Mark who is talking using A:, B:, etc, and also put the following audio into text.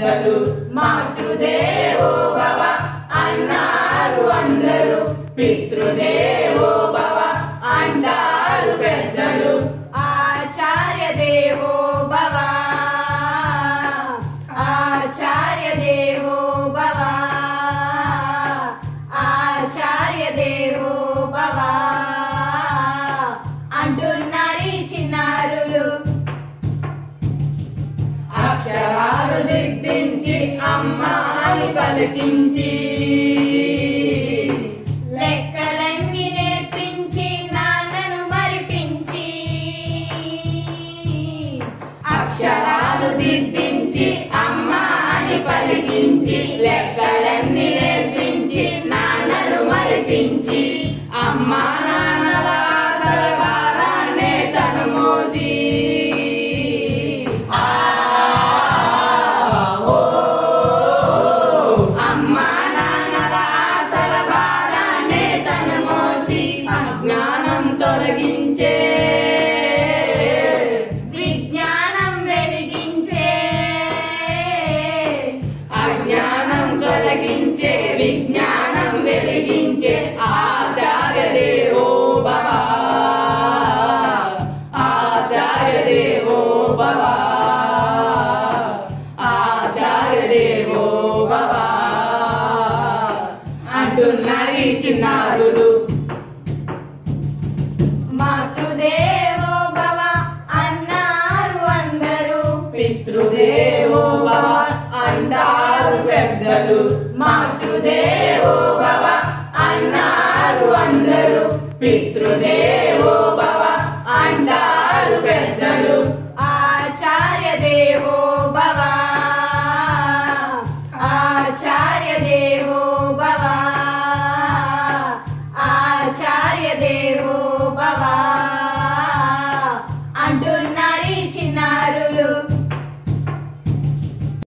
A: పెద్దలు మాతృదేవో భవ అన్నారు అందరూ పితృదేవో భవ అంటారు పెద్దలు ఆచార్య దేవో భవ ఆచార్య దేవో భవ ఆచార్య దేవో భవ అంటున్నారు ఈ చిన్నారులు అక్షరాలు దిద్దించి అమ్మ అని పలికించి లెక్కలన్నీ నేర్పించి నాన్నను మరిపించి అక్షరాలు దిద్దించి అమ్మ అని పలికించి లెక్కలన్నీ నేర్పించి నాన్నను మరిపించి అమ్మ నాన్నల ఆశల భారాన్నే తను మోసి ఆ ఓ అమ్మా నాన్నల ఆశల భారాన్నే తను మోసి అజ్ఞానం తొలగించే విజ్ఞానం వెలిగించే అజ్ఞానం తొలగించే విజ్ఞానం వెలిగించే ఆచార్య దేవో భవ ఆచార్య దేవో భవ ఆచార్య దేవో భవ అంటున్నారు ఈ చిన్నారులు మాతృదేవో భవ అన్నారు అందరూ పితృదేవో భవ అంటారు పెద్దలు మాతృదేవో భవ అన్నారు అందరూ పితృదేవో